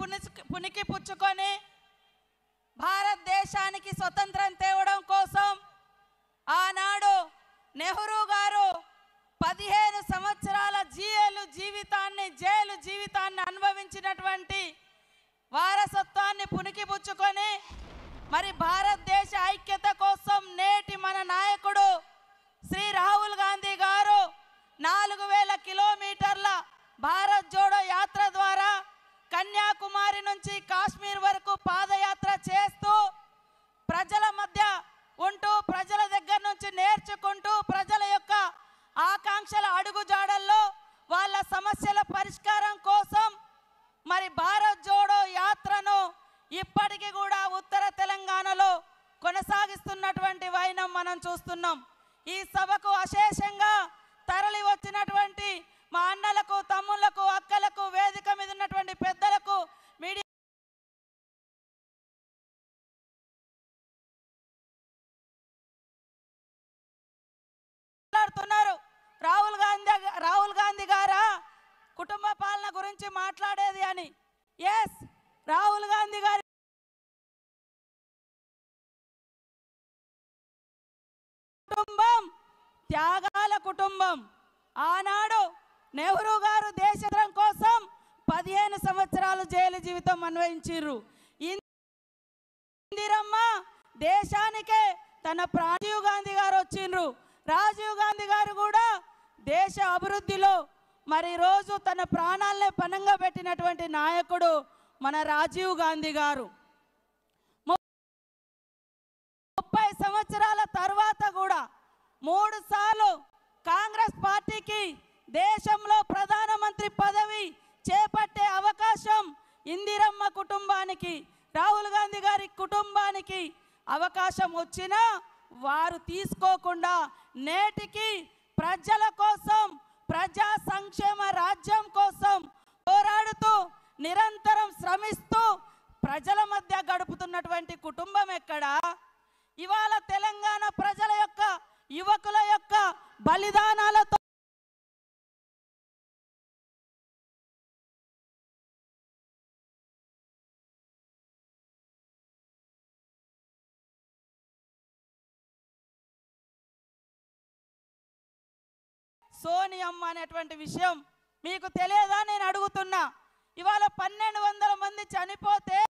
పునికి పునికి పుచ్చుకొని భారతదేశానికి స్వతంత్రం తేవడం కోసం ఆనాడు నెహ్రూ గారు పదిహేను సంవత్సరాల జీఏలు జీవితాన్ని జైలు జీవితాన్ని అనుభవించినటువంటి వారసత్వాన్ని పుణికిపుచ్చుకొని మరి భారతదేశ ఐక్యత కోసం నేటి మన నాయకుడు శ్రీ రాహుల్ గాంధీ గారు నాలుగు వేల కిలోమీటర్ల భారత్ జోడో యాత్ర ద్వారా కన్యాకుమారి నుంచి కాశ్మీర్ వరకు పాదయాత్ర చేస్తూ ప్రజల మధ్య ఉంటూ ప్రజల దగ్గర నుంచి నేర్చుకుంటూ ప్రజల యొక్క ఆకాంక్షల అడుగుజాడల్లో వాళ్ళ సమస్యల పరిష్కారం కోసం మరి భారత్ జోడో యాత్రను ఇప్పటికీ కూడా ఉత్తర తెలంగాణలో కొనసాగిస్తున్నటువంటి వైనం మనం చూస్తున్నాం ఈ సభకు అశేషంగా తరలి వచ్చినటువంటి మా అన్నలకు తమ్ముళ్లకు అక్కలకు వేదిక మీద ఉన్నటువంటి పెద్దలకు మీడియా మాట్లాడుతున్నారు రాహుల్ గాంధీ రాహుల్ గాంధీ గారా కుటుంబ పాలన గురించి మాట్లాడేది అని ఎస్ రాహుల్ గాంధీ గారి కుటుంబం త్యాగాల కుటుంబం ఆనాడు నెహ్రూ గారు దేశం కోసం పదిహేను సంవత్సరాలు జైలు జీవితం అన్వయించారు ఇందిరమ్మ దేశానికే తన రాజీవ్ గాంధీ గారు వచ్చిండ్రు రాజీవ్ గాంధీ గారు కూడా దేశ అభివృద్ధిలో మరి రోజు తన ప్రాణాలనే పనంగా పెట్టినటువంటి నాయకుడు మన రాజీవ్ గాంధీ గారు ముప్పై సంవత్సరాల తర్వాత కూడా మూడు సార్లు కాంగ్రెస్ పార్టీకి దేశంలో ప్రధానమంత్రి పదవి చేపట్టే అవకాశం ఇందిరమ్మ కుటుంబానికి రాహుల్ గాంధీ గారి కుటుంబానికి అవకాశం వచ్చినా వారు తీసుకోకుండా నేటికి ప్రజల కోసం ప్రజా సంక్షేమ రాజ్యం కోసం పోరాడుతూ నిరంతరం శ్రమిస్తూ ప్రజల మధ్య గడుపుతున్నటువంటి కుటుంబం ఎక్కడా ఇవాళ తెలంగాణ ప్రజల యొక్క యువకుల యొక్క బలిదానాలతో సోనియమ్మ అనేటువంటి విషయం మీకు తెలియదా నేను అడుగుతున్నా ఇవాళ పన్నెండు వందల మంది చనిపోతే